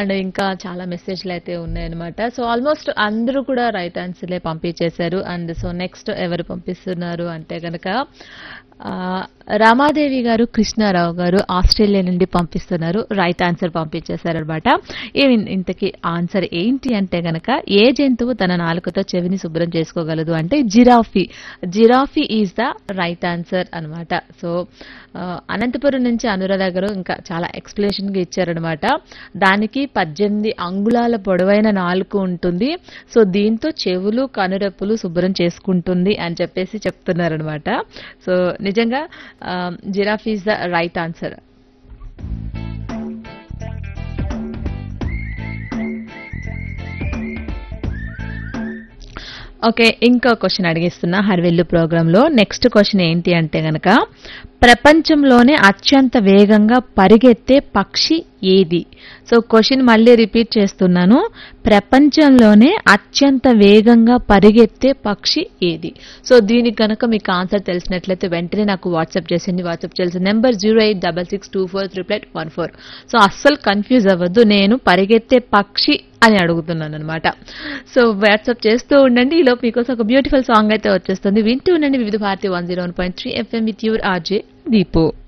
and ఇంకా చాలా మెసేజ్లు అయితే ఉన్నాయన్నమాట సో ఆల్మోస్ట్ అందరూ కూడా రైట్ ఆన్సర్లే పంపించేశారు అండ్ సో నెక్స్ట్ ఎవరు పంపిస్తున్నారు అంటే కనుక ఆ, రామాదేవి గారు కృష్ణారావు గారు ఆస్ట్రేలియా నుండి పంపిస్తున్నారు రైట్ ఆన్సర్ పంపించేశారు అనమాట ఇంతకీ ఆన్సర్ ఏంటి అంటే గనక ఏ జంతువు తన నాలుకతో చెవిని శుభ్రం చేసుకోగలదు అంటే giraffe giraffe is the right answer అన్నమాట సో ఆ, అనంతపురం నుంచి అనురాధ గారు ఇంకా చాలా ఎక్స్ప్లెనేషన్ గా ఇచ్చారనమాట దానికి పద్దెనిమిది అంగుళాల పొడవైన నాలుక ఉంటుంది సో దీంతో చెవులు కనురెప్పులు శుభ్రం చేసుకుంటుంది అని చెప్పేసి చెప్తున్నారనమాట సో నిజంగా giraffe is the right answer okay ఇంకో క్వశ్చన్ అడిగిస్తున్నా హర్వెల్లు ప్రోగ్రాంలో నెక్స్ట్ క్వశ్చన్ ఏంటి అంటే గనక ప్రపంచంలోనే అత్యంత వేగంగా పరిగెత్తే పక్షి ఏది సో క్వశ్చన్ మళ్ళీ రిపీట్ చేస్తున్నాను ప్రపంచంలోనే అత్యంత వేగంగా పరిగెత్తే పక్షి ఏది సో దీనికి కనుక మీకు ఆన్సర్ తెలిసినట్లయితే వెంటనే నాకు వాట్సాప్ చేసింది వాట్సాప్ చేయాల్సిన number zero eight double six two four triple eight one four so అస్సలు కన్ఫ్యూజ్ అవ్వద్దు నేను పరిగెత్తే పక్షి అని అడుగుతున్నాను అనమాట సో వాట్సాప్ చేస్తూ ఉండండి ఈలోపు మీకోసం ఒక బ్యూటిఫుల్ సాంగ్ అయితే వచ్చేస్తుంది వింటూ ఉండండి Vividh Bharati one zero one point three FM with your RJ Deepu